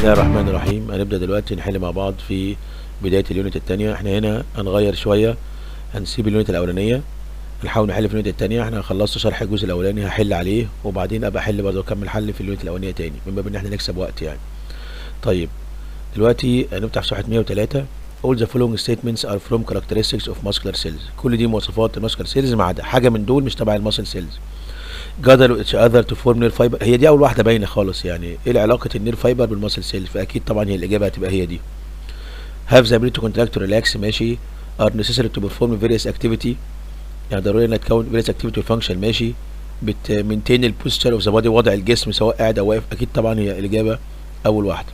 الله الرحمن الرحيم هنبدأ دلوقتي نحل مع بعض في بداية اليونت التانية احنا هنا هنغير شوية هنسيب اليونت الأولانية نحاول نحل في اليونت التانية احنا خلصت شرح الجزء الأولاني هحل عليه وبعدين أبقى أحل برضه أكمل حل في اليونت الأولانية تاني من باب إن احنا نكسب وقت يعني طيب دلوقتي هنفتح في صفحة 103 all the following statements are from characteristics of muscular cells كل دي مواصفات الماسكولار سيلز ما عدا حاجة من دول مش تبع الماسل سيلز gather each other to form nerve fiber هي دي اول واحده باينه خالص يعني ايه علاقه النير فايبر بالماسل سيل فاكيد طبعا هي الاجابه هتبقى هي دي have the ability to contract to relax ماشي are necessary to perform various activity يعني ضروري انها تكون various activity function ماشي بت maintain the posture of the body وضع الجسم سواء قاعد او واقف اكيد طبعا هي الاجابه اول واحده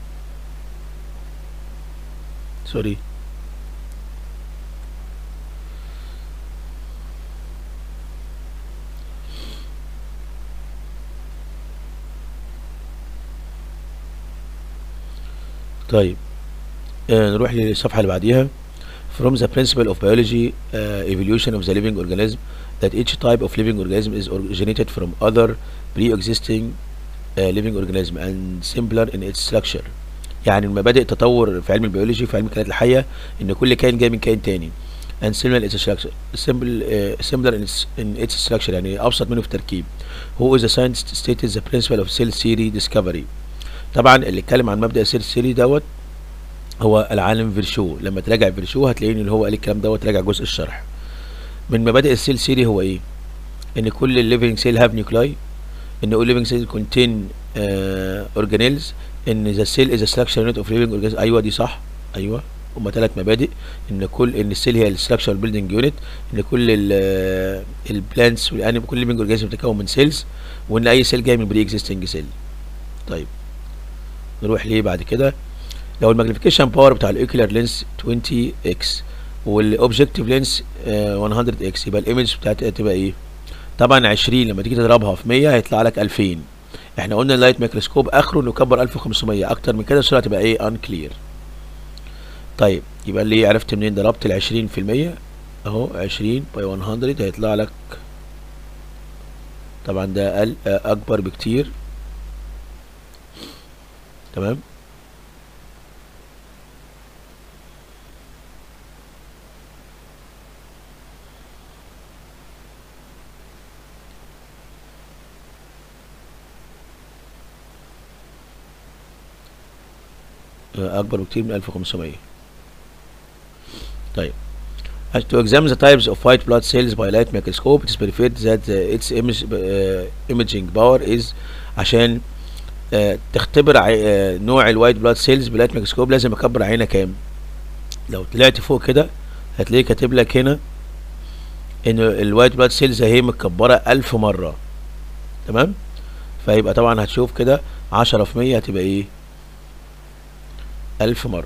سوري طيب آه نروح للصفحة اللي بعديها from the principle of biology uh, evolution of the living organism that each type of living organism is originated from other pre-existing uh, living organism and similar in its structure يعني من مبادئ تطور في علم البيولوجي في علم الكائنات الحية ان كل كائن جاي من كائن تاني and similar in its structure simple, uh, similar in its, in its structure يعني ابسط منه في التركيب who is a scientist stated the principle of cell theory discovery طبعا اللي اتكلم عن مبدا سيل سيري دوت هو العالم فيرشو لما تراجع فيرشو هتلاقي ان هو قال الكلام دوت راجع جزء الشرح من مبادئ السيل سيري هو ايه ان كل الليفنج سيل هاف نيوكلاي ان all living cells contain uh, organelles ان the cell is a structure unit of living organism ايوه دي صح ايوه هما ثلاث مبادئ ان كل ان السيل هي الستراكشر بيلدينج يونت ان كل البلانتس والانيمال كل ليفنج اورجانيزم بتتكون من سيلز وان اي سيل جاي من بري اكزيستنج سيل طيب نروح ليه بعد كده لو الماجنيفيكيشن باور بتاع الاوكيولار لينس 20 اكس والاوبجكتيف لينس 100 اكس يبقى الايمج بتاعتها تبقى ايه طبعا 20 لما تيجي تضربها في 100 هيطلع لك 2000 احنا قلنا اللايت ميكروسكوب اخره انه يكبر 1500 اكتر من كده الصوره هتبقى ايه ان كلير طيب يبقى اللي عرفت منين ضربت ال 20 في المية اهو 20 باي 100 هيطلع لك طبعا ده اقل اكبر بكتير تمام اكبر بكتير من 1500 طيب to examine the types of white blood cells by light microscope it is preferred that uh, its image, uh, imaging power is عشان uh, تختبر uh, نوع الوايت بلاد سيلز باللايت ميكروسكوب لازم اكبر عينه كام لو طلعت فوق كده هتلاقيه كاتب لك هنا ان الوايت بلاد سيلز اهي متكبره ألف مره تمام فيبقى طبعا هتشوف كده عشرة في مية هتبقى ايه ألف مرة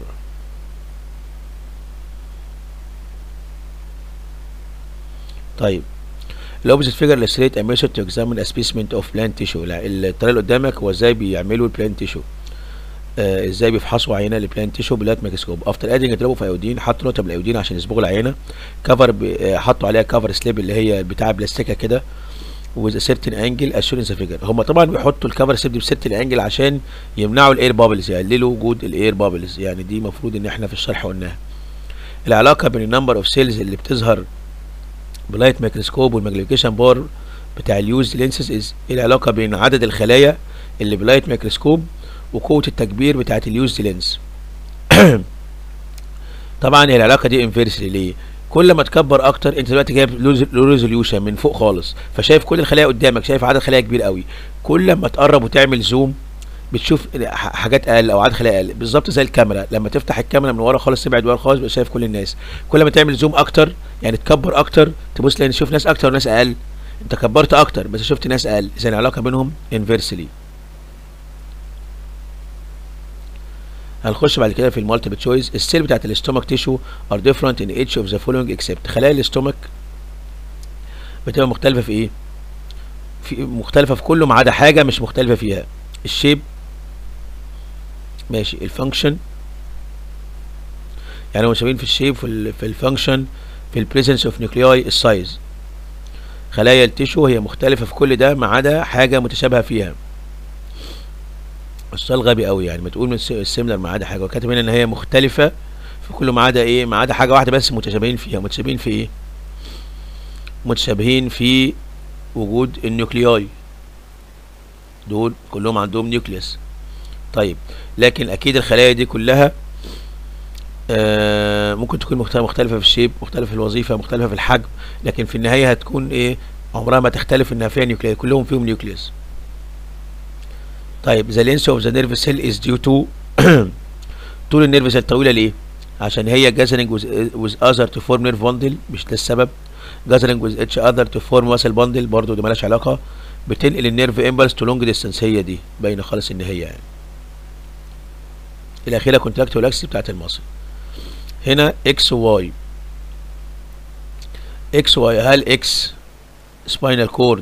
طيب الاوبجكت فيجر illustrate a method to examine a specimen of plant tissue الطريقه اللي قدامك هو ازاي بيعملوا البلانت تيشو آه ازاي بيفحصوا عينه للبلانت تيشو باللايت ميكروسكوب افتر ادنج يضربوا في ايودين حطوا نقطه من الايودين عشان يصبغوا العينه كفر آه حطوا عليها كفر سليب اللي هي بتاع بلاستيكه كده with a certain angle as shown in the figure هم طبعا بيحطوا الكفر سليب دي بسيرتن انجل عشان يمنعوا الاير بابلز يقللوا وجود الاير بابلز يعني دي المفروض ان احنا في الشرح قلناها العلاقه بين النمبر اوف سيلز اللي بتظهر بلايت ميكروسكوب والماجنيفيكيشن بار بتاع اليوز لينسز از ايه العلاقه بين عدد الخلايا اللي بلايت ميكروسكوب وقوه التكبير بتاعت اليوز لينس طبعا العلاقه دي انفيرسلي ليه كل ما تكبر اكتر انت دلوقتي جايب لو ريزوليوشن من فوق خالص فشايف كل الخلايا قدامك شايف عدد خلايا كبير قوي كل ما تقرب وتعمل زوم بتشوف حاجات اقل او عدد خلايا اقل بالظبط زي الكاميرا لما تفتح الكاميرا من ورا خالص تبعد ورا خالص بقى شايف كل الناس كل ما تعمل زوم اكتر يعني تكبر اكتر تبص تلاقي تشوف ناس اكتر وناس اقل انت كبرت اكتر بس شفت ناس اقل اذا العلاقه بينهم انفيرسلي هنخش بعد كده في المالتيبل تشويس السيل بتاعت الاستومك تيشو ار ديفرنت ان each اوف ذا فولوينج اكسبت خلايا الاستومك بتبقى مختلفه في ايه في مختلفه في كله ما عدا حاجه مش مختلفه فيها الشيب ماشي الفانكشن يعني هم شايفين في الشيب في في الفانكشن في البريزنس اوف نيوكلياي السايز خلايا التيشو هي مختلفه في كل ده ما عدا حاجه متشابهه فيها السؤال غبي قوي يعني ما تقول من السيميلر ما عدا حاجه وكاتب هنا ان هي مختلفه في كل ما عدا ايه ما عدا حاجه واحده بس متشابهين فيها متشابهين في ايه متشابهين في وجود النيوكلياي دول كلهم عندهم نيوكليوس طيب لكن اكيد الخلايا دي كلها آه ممكن تكون مختلفه مختلفه في الشيب مختلفه في الوظيفه مختلفه في الحجم لكن في النهايه هتكون ايه عمرها ما تختلف انها فيها نيوكليوس كلهم فيهم نيوكليوس طيب the length of the nerve cell is due to طول النيرف سيل طويله ليه عشان هي gathering with, with other to form nerve bundle مش ده السبب gathering with each other to form muscle bundle برضه دي مالهاش علاقه بتنقل النيرف امبلس تو لونج ديستانس هي دي باينه خالص ان هي يعني الاخيره كونتراكت والاكسس بتاعت المصل هنا اكس واي اكس واي هل اكس سباينال كورد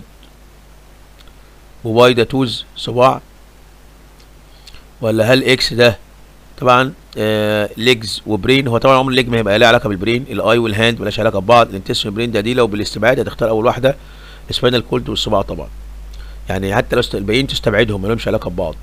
وواي ده توز صباع ولا هل اكس ده طبعا آه ليجز وبرين هو طبعا عمر الليج ما هيبقى له علاقه بالبرين الاي والهاند مالهاش علاقه ببعض الانتستين والبرين ده دي لو بالاستبعاد هتختار اول واحده سباينال كورد والصباع طبعا يعني حتى لو الباقيين تستبعدهم ما لهمش علاقه ببعض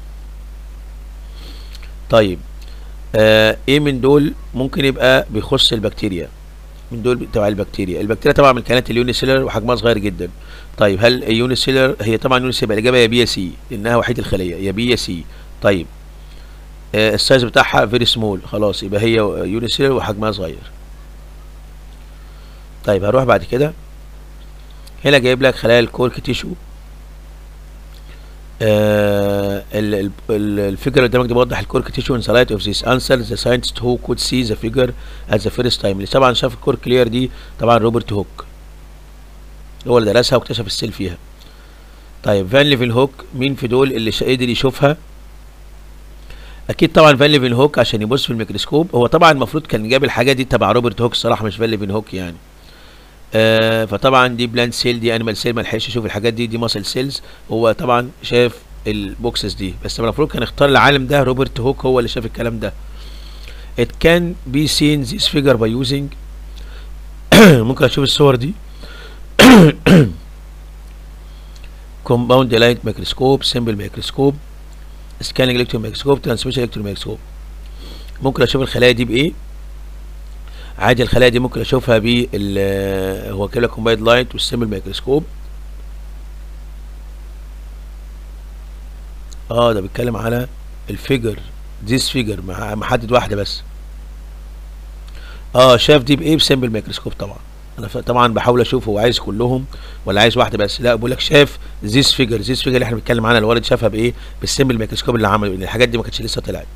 طيب آه ايه من دول ممكن يبقى بيخص البكتيريا من دول تبع البكتيريا البكتيريا طبعا من الكائنات اليونيسيلر وحجمها صغير جدا طيب هل اليونيسيلر هي طبعا يونيسيلر الاجابه يا بي يا سي لانها وحيده الخليه يا بي يا سي طيب آه السايز بتاعها فيري سمول خلاص يبقى هي يونيسيلر وحجمها صغير طيب هروح بعد كده هنا جايب لك خلايا الكورك تيشو آه الفيجر اللي قدامك ده بيوضح الكورك تيشو in the light of this answer the scientist who could see the figure at the first time اللي طبعا شاف الكورك كلير دي طبعا روبرت هوك هو اللي درسها واكتشف السيل فيها طيب فان ليفن هوك مين في دول اللي قدر يشوفها اكيد طبعا فان ليفن هوك عشان يبص في الميكروسكوب هو طبعا المفروض كان جاب الحاجه دي تبع روبرت هوك الصراحه مش فان ليفن هوك يعني آه فطبعا دي بلانت سيل دي انيمال سيل ما لحقش يشوف الحاجات دي دي ماسل سيلز هو طبعا شاف البوكسز دي بس المفروض كان اختار العالم ده روبرت هوك هو اللي شاف الكلام ده it can be seen this figure by using ممكن اشوف الصور دي compound light microscope simple microscope scanning electron microscope transmission electron microscope ممكن اشوف الخلايا دي بايه عادي الخلايا دي ممكن اشوفها بال هو كده كومبايند لايت والسيمبل ميكروسكوب اه ده بيتكلم على الفيجر ديس فيجر محدد واحده بس اه شاف دي بايه بسيمبل ميكروسكوب طبعا انا طبعا بحاول اشوف هو عايز كلهم ولا عايز واحده بس لا بقول لك شاف ذيس فيجر ذيس فيجر اللي احنا بنتكلم عنها الولد شافها بايه بالسيمبل ميكروسكوب اللي عمله لان الحاجات دي ما كانتش لسه طلعت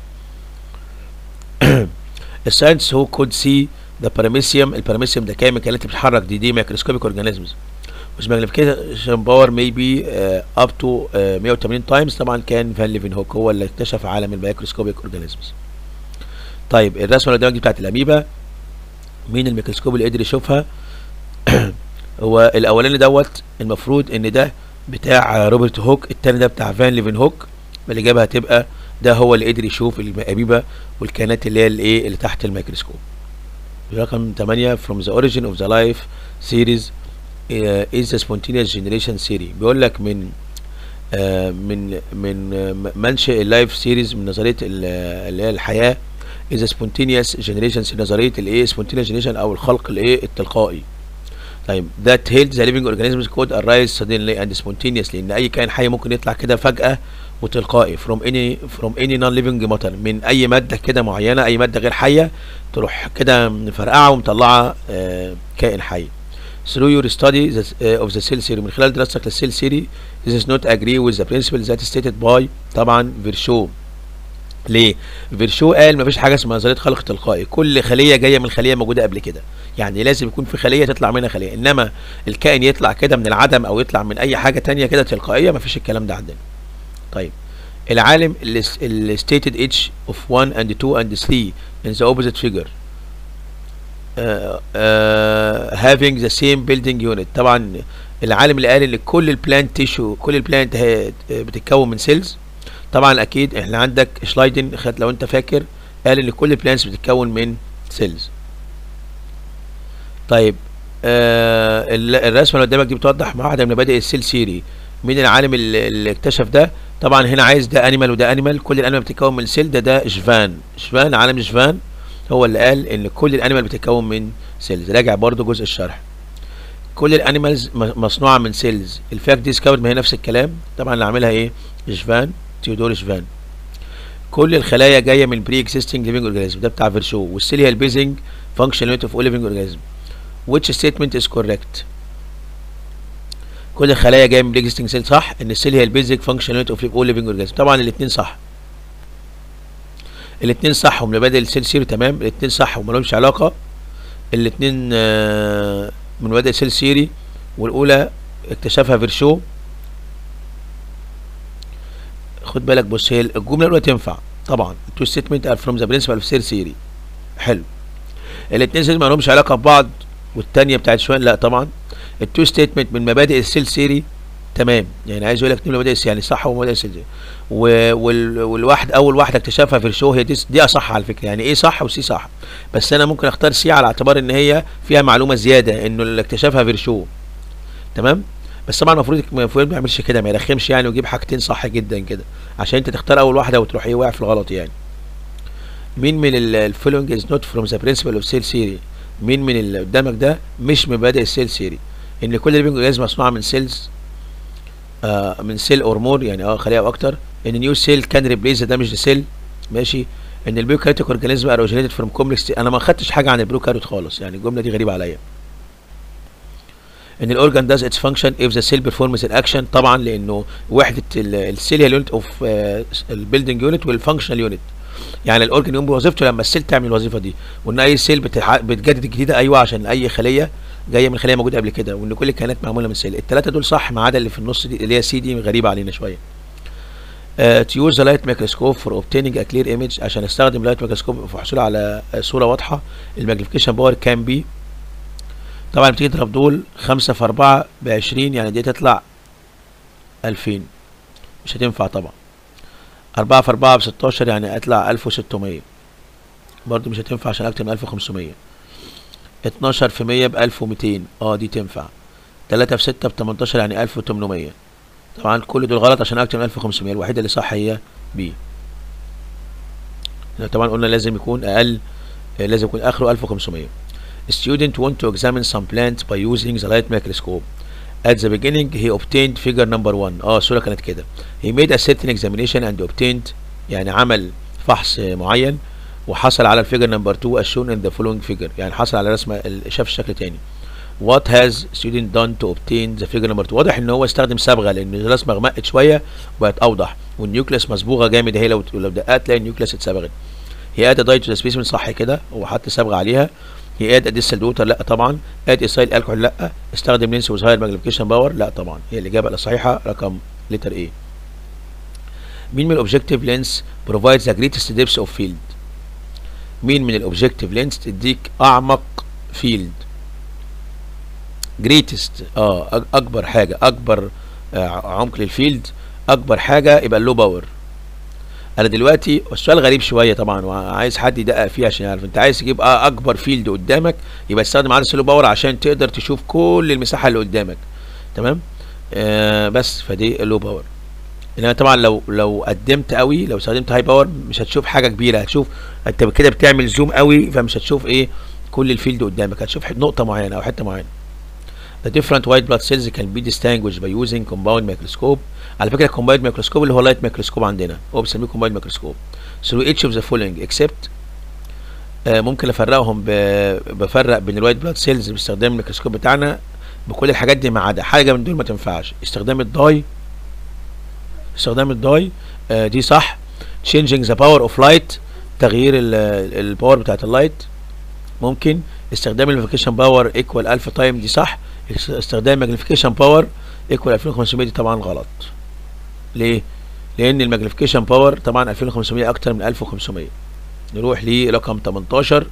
الساينس هو كود سي ذا باراميسيوم الباراميسيوم ده كائن كائنات بتتحرك دي دي مايكروسكوبيك اورجانيزمز which magnification power may be uh, up to uh, 180 times طبعا كان فان ليفن هوك هو اللي اكتشف عالم المايكروسكوبيك اورجانيزمز طيب الرسمه اللي قدامك دي بتاعت الاميبا مين الميكروسكوب اللي قدر يشوفها هو الاولاني دوت المفروض ان ده بتاع روبرت هوك التاني ده بتاع فان ليفن هوك الاجابه هتبقى ده هو اللي قدر يشوف الاميبا والكائنات اللي هي الايه اللي تحت الميكروسكوب رقم 8 from the origin of the life series uh, is the spontaneous generation theory بيقول لك من uh, من من uh, منشئ اللايف سيريز من نظريه اللي هي الحياه is a spontaneous generation نظريه الايه spontaneous generation او الخلق الايه التلقائي طيب that held the living organisms could arise suddenly and spontaneously ان اي كائن حي ممكن يطلع كده فجاه وتلقائي from any from any non living matter من اي ماده كده معينه اي ماده غير حيه تروح كده مفرقعه ومطلعه آه كائن حي through your study the, uh, of the cell theory من خلال دراستك للسيل ثيوري this is not agree with the principle that stated by طبعا فيرشو ليه؟ فيرشو قال مفيش حاجه اسمها نظريه خلق تلقائي، كل خليه جايه من خليه موجوده قبل كده، يعني لازم يكون في خليه تطلع منها خليه، انما الكائن يطلع كده من العدم او يطلع من اي حاجه تانية كده تلقائيه مفيش الكلام ده عندنا. طيب العالم اللي stated each of 1 and 2 and 3 in the opposite figure uh, uh, having the same building unit طبعا العالم اللي قال ان كل البلانت تيشو كل البلانت بتتكون من سيلز طبعا اكيد احنا عندك شلايدن لو انت فاكر قال ان كل البلانتس بتتكون من سيلز طيب آه الرسمه اللي قدامك دي بتوضح واحده من مبادئ السيل سيري مين العالم اللي, اللي اكتشف ده طبعا هنا عايز ده انيمال وده انيمال كل الانيمال بتتكون من سيل ده ده جفان جفان عالم جفان هو اللي قال ان كل الانيمال بتتكون من سيلز راجع برضو جزء الشرح كل الانيمالز مصنوعه من سيلز الفاكت ديسكفرد ما هي نفس الكلام طبعا اللي عاملها ايه جفان تيودور جفان كل الخلايا جايه من بري اكزيستنج ليفنج اورجانيزم ده بتاع فيرشو والسيل هي البيزنج فانكشن يونت اوف اول ليفنج اورجانيزم which statement is correct كل الخلايا جايه من بري اكزيستنج سيل صح ان السيل هي البيزنج فانكشن يونت اوف اول ليفنج اورجانيزم طبعا الاثنين صح الاثنين صح ومبادئ السيل سيري تمام الاثنين صح وما لهمش علاقه الاثنين آه من مبادئ سيل سيري والاولى اكتشفها فيرشو خد بالك بص هي الجمله الاولى تنفع طبعا تو ستيتمنت ار فروم ذا برنسبل اوف سيل سيري حلو الاثنين سيل ما لهمش علاقه ببعض والثانيه بتاعت شوان لا طبعا التو ستيتمنت من مبادئ السيل سيري تمام يعني عايز اقول لك اتنين مبادئ يعني صح ومبادئ السيل سيري وال... والواحد اول واحده اكتشفها في الشو هي دي, دي اصح على فكره يعني ايه صح وسي صح بس انا ممكن اختار سي على اعتبار ان هي فيها معلومه زياده انه اللي اكتشفها فيرشو تمام بس طبعا المفروض المفروض ما يعملش كده ما يرخمش يعني ويجيب حاجتين صح جدا كده عشان انت تختار اول واحده وتروح ايه واقع في الغلط يعني مين من الفولوينج از نوت فروم ذا برنسبل اوف سيل سيري مين من اللي قدامك ده مش مبادئ السيل سيري ان كل ليفنج اورجانيزم مصنوعه من سيلز آه من سيل اور مور يعني اه خليه او اكتر ان نيو سيل كان ريبليس ذا دامج سيل ماشي ان البيوكاريوتيك اورجانيزم ار اوريجينيتد فروم كومبلكس انا ما خدتش حاجه عن البروكاريوت خالص يعني الجمله دي غريبه عليا ان الاورجان داز اتس فانكشن اف ذا سيل بيرفورمز ان اكشن طبعا لانه وحده السيل هي اليونت اوف البيلدنج يونت والفانكشنال يونت يعني الاورجن يقوم بوظيفته لما السيل تعمل الوظيفه دي وان اي سيل بتح... بتجدد جديده ايوه عشان اي خليه جايه من خليه موجوده قبل كده وان كل الكائنات معموله من سيل الثلاثه دول صح ما عدا اللي في النص دي اللي هي سي دي غريبه علينا شويه to use the light microscope for obtaining a clear image عشان استخدم لايت ميكروسكوب في الحصول على صوره واضحه الماجنيفيكيشن باور كان بي طبعا بتيجي تضرب دول 5 في 4 ب 20 يعني دي تطلع 2000 مش هتنفع طبعا 4 في 4 ب 16 يعني هتطلع 1600 برضو مش هتنفع عشان اكتر من 1500 12 في 100 ب 1200 اه دي تنفع 3 في 6 ب 18 يعني 1800 طبعا كل دول غلط عشان اكتر من 1500 الوحيده اللي صح هي بي طبعا قلنا لازم يكون اقل لازم يكون اخره 1500 student want to examine some plants by using the light microscope at the beginning he obtained figure number 1 اه الصوره كانت كده he made a certain examination and obtained يعني عمل فحص معين وحصل على الفيجر نمبر 2 as shown in the following figure يعني حصل على رسمه شاف الشكل تاني what has student done to obtain the figure number 2 واضح ان هو استخدم صبغه لان الرسمه غمقت شويه وبقت اوضح والنيوكليس مصبوغه جامد اهي لو لو دققت تلاقي النيوكليس اتصبغت هي اد دايت تو سبيسمن صح كده هو حط صبغه عليها هي اد اديسل دوتر لا طبعا اد ايسايل الكحول لا استخدم لينس ويز هاير ماجنيفيكيشن باور لا طبعا هي الاجابه الصحيحه رقم لتر ايه مين من الاوبجكتيف لينس provides the greatest depth of field مين من الاوبجكتيف لينس تديك اعمق فيلد جريتست اه اكبر حاجه اكبر آه عمق للفيلد اكبر حاجه يبقى اللو باور انا دلوقتي السؤال غريب شويه طبعا وعايز حد يدقق فيه عشان يعرف انت عايز تجيب اكبر فيلد قدامك يبقى تستخدم عدسه اللو باور عشان تقدر تشوف كل المساحه اللي قدامك تمام آه بس فدي اللو باور انما طبعا لو لو قدمت قوي لو استخدمت هاي باور مش هتشوف حاجه كبيره هتشوف انت كده بتعمل زوم قوي فمش هتشوف ايه كل الفيلد قدامك هتشوف نقطه معينه او حته معينه The different white blood cells can be distinguished by using compound microscope. على فكرة compound microscope اللي هو light microscope عندنا هو بنسميه compound microscope. through each of the following except آه ممكن افرقهم بفرق بين الوايت بلاد سيلز باستخدام الميكروسكوب بتاعنا بكل الحاجات دي ما عدا حاجة من دول ما تنفعش استخدام الداي استخدام الداي آه دي صح changing the power of light تغيير الباور بتاعت اللايت ممكن استخدام الماجنيفيكيشن باور ايكوال الفا تايم دي صح استخدام ماجنيفيكيشن باور ايكوال 2500 دي طبعا غلط ليه لان الماجنيفيكيشن باور طبعا 2500 اكتر من 1500 نروح لرقم 18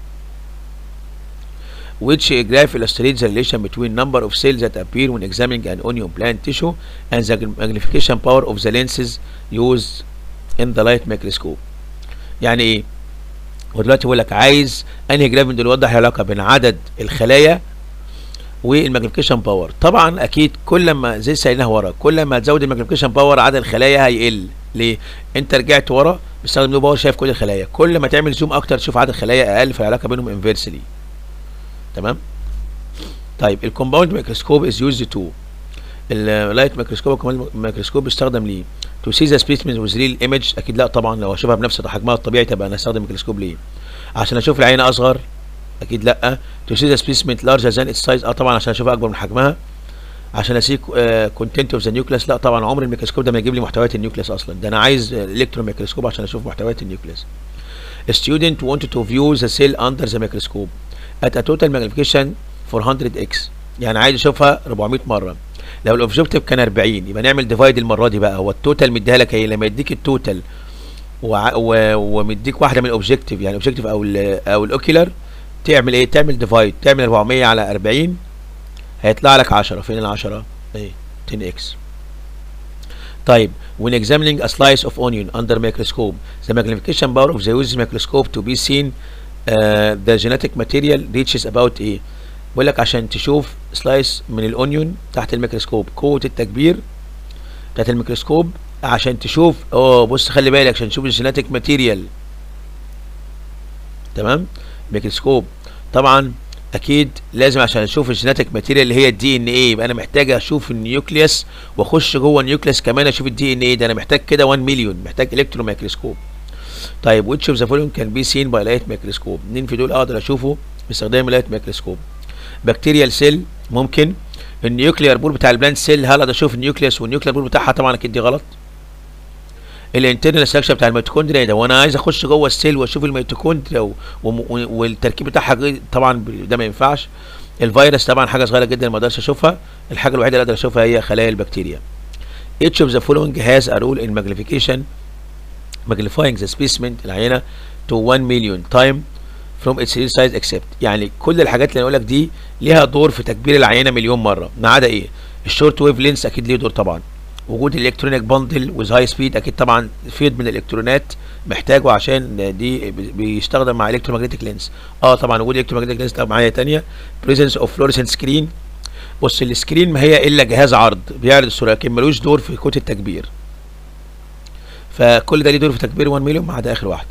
which graph illustrates the relation between number of cells that appear when examining an onion plant tissue and the magnification power of the lenses used in the light microscope يعني ايه ودلوقتي بقول لك عايز انهي جراف من دول يوضح العلاقه بين عدد الخلايا والماجنيفيكيشن باور طبعا اكيد كل ما زي سالناها ورا كل ما تزود الماجنيفيكيشن باور عدد الخلايا هيقل ليه انت رجعت ورا بتستخدم لو باور شايف كل الخلايا كل ما تعمل زوم اكتر تشوف عدد الخلايا اقل فالعلاقه بينهم انفيرسلي تمام طيب الكومباوند ميكروسكوب از يوزد تو اللايت ميكروسكوب الميكروسكوب بيستخدم ليه تو سي ذا سبيسمن وذ ريل ايمج اكيد لا طبعا لو اشوفها بنفس حجمها الطبيعي تبقى انا استخدم ميكروسكوب ليه عشان اشوف العينه اصغر اكيد لا تو سي ذا سبيسمن لارجر ذان اتس سايز اه طبعا عشان اشوفها اكبر من حجمها عشان اسيك كونتنت اوف ذا نيوكليس لا طبعا عمر الميكروسكوب ده ما يجيب لي محتويات النيوكليس اصلا ده انا عايز الكترون ميكروسكوب عشان اشوف محتويات النيوكليس student wanted to view the cell under the microscope at a total magnification 400x يعني عايز اشوفها 400 مره لو الاوبجكتيف كان 40 يبقى نعمل ديفايد المره دي بقى هو التوتال مديها لك ايه لما يديك التوتال ومديك واحده من الاوبجكتيف يعني الاوبجكتيف او ال او الاوكيلر تعمل ايه تعمل ديفايد تعمل 400 على 40 هيطلع لك 10 فين ال 10 ايه 10 اكس طيب when examining a slice of onion under microscope the magnification power of the used microscope to be seen uh, the genetic material reaches about ايه بيقول لك عشان تشوف سلايس من الاونيون تحت الميكروسكوب قوه التكبير بتاعت الميكروسكوب عشان تشوف اه بص خلي بالك عشان تشوف الجيناتيك ماتيريال تمام ميكروسكوب طبعا اكيد لازم عشان اشوف الجيناتيك ماتيريال اللي هي الدي ان ايه يبقى انا محتاج اشوف النيوكليوس واخش جوه النيوكليوس كمان اشوف الدي ان ايه ده انا محتاج كده 1 مليون محتاج الكترون ميكروسكوب طيب which of the following can be seen by light microscope مين في دول اقدر اشوفه باستخدام اللايت ميكروسكوب بكتيريال سيل ممكن النيوكليير بول بتاع البلانت سيل هل اقدر اشوف النيوكليوس والنيوكليير بول بتاعها طبعا اكيد دي غلط الانترنال ستراكشر بتاع الميتوكوندريا ده وانا عايز اخش جوه السيل واشوف الميتوكوندريا والتركيب بتاعها طبعا ده ما ينفعش الفيروس طبعا حاجه صغيره جدا ما اقدرش اشوفها الحاجه الوحيده اللي اقدر اشوفها هي خلايا البكتيريا each of the following has a role in magnification magnifying the specimen العينه to 1 million time from its real size except يعني كل الحاجات اللي انا اقول لك دي ليها دور في تكبير العينه مليون مره ما عدا ايه الشورت ويف لينس اكيد ليه دور طبعا وجود الالكترونيك باندل ويز هاي سبيد اكيد طبعا فيد من الالكترونات محتاجه عشان دي بيستخدم مع الكترومagnetic لينس اه طبعا وجود الكترومagnetic لينس طبعا معايا ثانيه بريزنس اوف فلوريسنت سكرين بص السكرين ما هي الا جهاز عرض بيعرض الصوره لكن ملوش دور في كود التكبير فكل ده ليه دور في تكبير 1 مليون ما عدا اخر واحد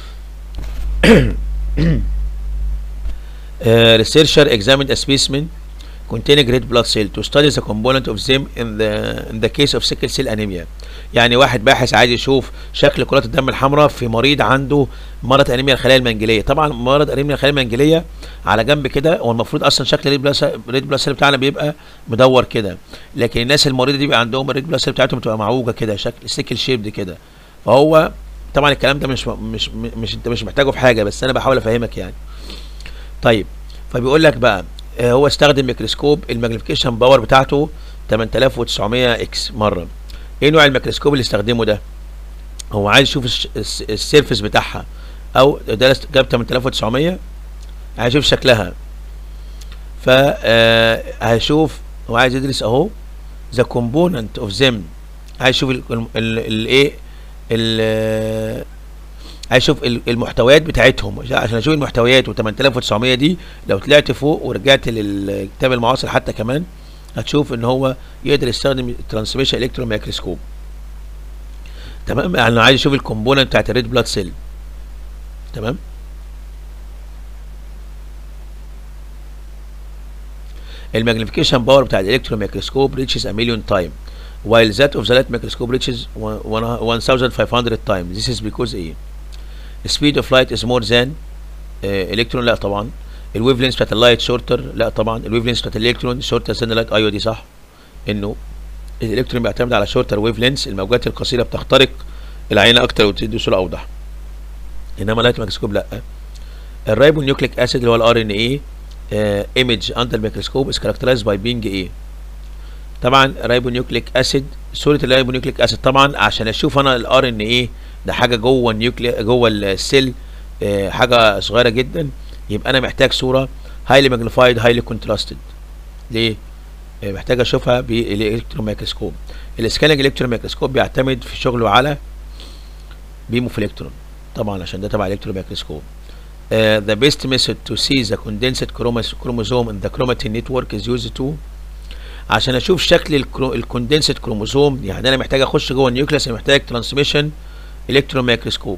uh, researcher examined a specimen containing red blood cell to study the component of them in the in the case of sickle cell anemia يعني واحد باحث عايز يشوف شكل كرات الدم الحمراء في مريض عنده مرض انيميا الخلايا المنجليه طبعا مرض انيميا الخلايا المنجليه على جنب كده هو المفروض اصلا شكل الريد بلاد سيل بتاعنا بيبقى مدور كده لكن الناس المريضه دي بيبقى عندهم الريد بلاد سيل بتاعتهم بتبقى معوجه كده شكل سيكل شيبد كده فهو طبعا الكلام ده مش مش مش انت مش محتاجه في حاجه بس انا بحاول افهمك يعني طيب فبيقول لك بقى آه هو استخدم ميكروسكوب الماجنيفيكيشن باور بتاعته 8900 اكس مره ايه نوع الميكروسكوب اللي استخدمه ده هو عايز يشوف السيرفس بتاعها او ده جاب 8900 عايز يشوف شكلها ف آه هيشوف هو عايز يدرس اهو ذا كومبوننت اوف ذيم عايز يشوف الايه عايز اشوف المحتويات بتاعتهم عشان اشوف المحتويات و8900 دي لو طلعت فوق ورجعت للكتاب المعاصر حتى كمان هتشوف ان هو يقدر يستخدم الترانسميشن الكترون مايكروسكوب تمام انا عايز اشوف الكومبوننت بتاعت الريد بلاد سيل تمام الماجنيفيكيشن باور بتاع الالكترون مايكروسكوب ريتشز ا مليون تايم while that of the light microscope reaches 1500 times this is because ايه speed of light is more than الكترون لا طبعا الويف لينس بتاعت اللايت شورتر لا طبعا الويف لينس بتاعت الالكترون شورتر ذان اللايت ايوه دي صح انه الالكترون بيعتمد على شورتر ويف لينس الموجات القصيره بتخترق العينه اكتر وتدي صوره اوضح انما اللايت ميكروسكوب لا الرايبو نيوكليك اسيد اللي هو الار ان ايه ايمج اندر الميكروسكوب از كاركترايزد باي بينج ايه طبعا رايبونيوكليك اسيد صوره الرايبونيوكليك اسيد طبعا عشان اشوف انا الار ان ايه ده حاجه جوه النيوكلي جوه السيل آه حاجه صغيره جدا يبقى انا محتاج صوره هايلي ماجنيفايد هايلي كونتراستد ليه آه محتاج اشوفها بالالكترون مايكروسكوب السكاننج الكترون مايكروسكوب بيعتمد في شغله على بيموفلكترون طبعا عشان ده تبع الالكترون مايكروسكوب uh, the best method to see the condensed chromas- chromosome in the chromatin network is used to عشان اشوف شكل الكوندنسد كروموسوم يعني انا محتاج اخش جوه النيوكليس انا محتاج ترانسميشن الكترون مايكروسكوب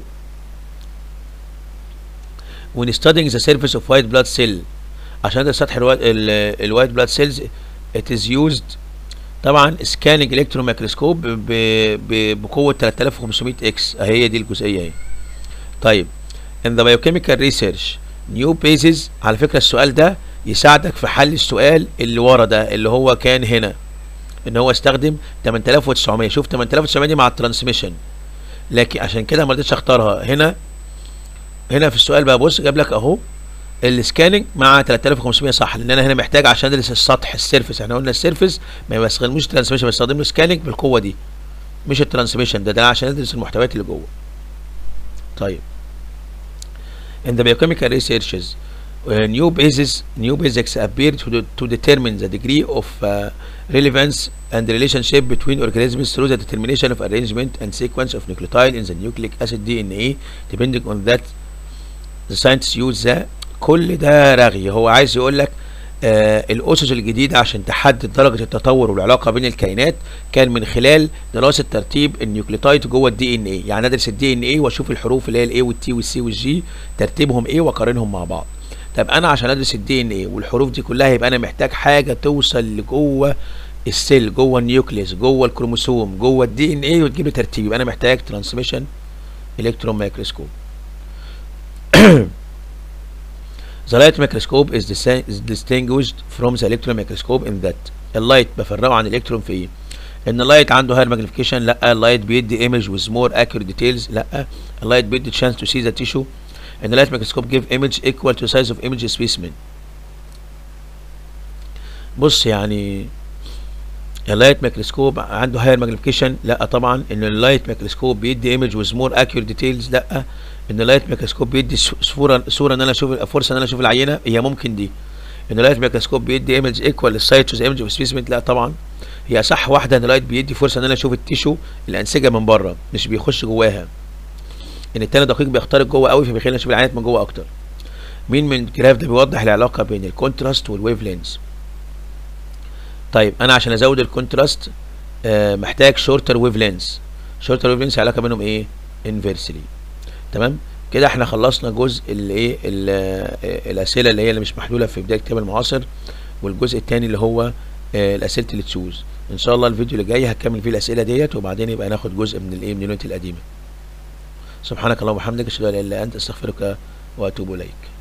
when studying the surface of white blood cell عشان ده سطح الوايت بلاد سيلز it is used طبعا سكاننج الكترون مايكروسكوب بقوه 3500 اكس اهي دي الجزئيه اهي طيب in the biochemical research new bases على فكره السؤال ده يساعدك في حل السؤال اللي ورا ده اللي هو كان هنا ان هو استخدم 8900 شوف 8900 دي مع الترانسميشن لكن عشان كده ما رضيتش اختارها هنا هنا في السؤال بقى بص جاب لك اهو السكاننج مع 3500 صح لان انا هنا محتاج عشان ادرس السطح السيرفس احنا قلنا السيرفس ما بستخدموش ترانسميشن بستخدم له سكاننج بالقوه دي مش الترانسميشن ده ده عشان ادرس المحتويات اللي جوه طيب in the biochemical researches uh, new bases new basics appear to, de- to determine the degree of uh, relevance and relationship between organisms through the determination of arrangement and sequence of nucleotide in the nucleic acid DNA depending on that the scientists use the كل ده رغي هو عايز يقول لك آه الاسس الجديده عشان تحدد درجه التطور والعلاقه بين الكائنات كان من خلال دراسه ترتيب النيوكليوتايد جوه الدي ان اي يعني ادرس الدي ان اي واشوف الحروف اللي هي الاي والتي والسي والجي ترتيبهم ايه واقارنهم مع بعض طب انا عشان ادرس الدي ان اي والحروف دي كلها يبقى انا محتاج حاجه توصل لجوه السيل جوه النيوكليس جوه الكروموسوم جوه الدي ان اي وتجيب لي ترتيب يبقى انا محتاج ترانسميشن الكترون مايكروسكوب The light microscope is, disi- is distinguished from the electron microscope in that اللايت بفرقه عن الالكترون في ايه؟ ان اللايت عنده هاير ماجنيفيكيشن لا اللايت بيدي ايمج with more accurate details لا اللايت بيدي chance to see the tissue ان اللايت microscope give image equal to size of image specimen بص يعني اللايت ميكروسكوب عنده هاير ماجنيفيكيشن لا طبعا ان اللايت ميكروسكوب بيدي ايمج ويز مور اكيوريت ديتيلز لا ان اللايت ميكروسكوب بيدي س- صوره صوره ان انا اشوف فرصه ان انا اشوف العينه هي ممكن دي ان اللايت ميكروسكوب بيدي ايمج ايكوال للسايت تو ايمج اوف سبيسمنت لا طبعا هي صح واحده ان اللايت بيدي فرصه ان انا اشوف التيشو الانسجه من بره مش بيخش جواها ان التاني دقيق بيخترق جوه قوي فبيخلينا نشوف العينات من جوه اكتر مين من الجراف ده بيوضح العلاقه بين الكونتراست والويف لينز طيب انا عشان ازود الكونتراست آه محتاج شورتر ويف لينز شورتر ويف لينز علاقه بينهم ايه انفيرسلي تمام كده احنا خلصنا جزء الايه ال- آه، الاسئله اللي هي اللي مش محلوله في بدايه الكتاب المعاصر والجزء الثاني اللي هو آه، الاسئله اللي تشوز ان شاء الله الفيديو اللي جاي هكمل فيه الاسئله ديت وبعدين يبقى ناخد جزء من الايه من اليونت القديمه سبحانك اللهم وبحمدك اشهد ان لا اله الا انت استغفرك واتوب اليك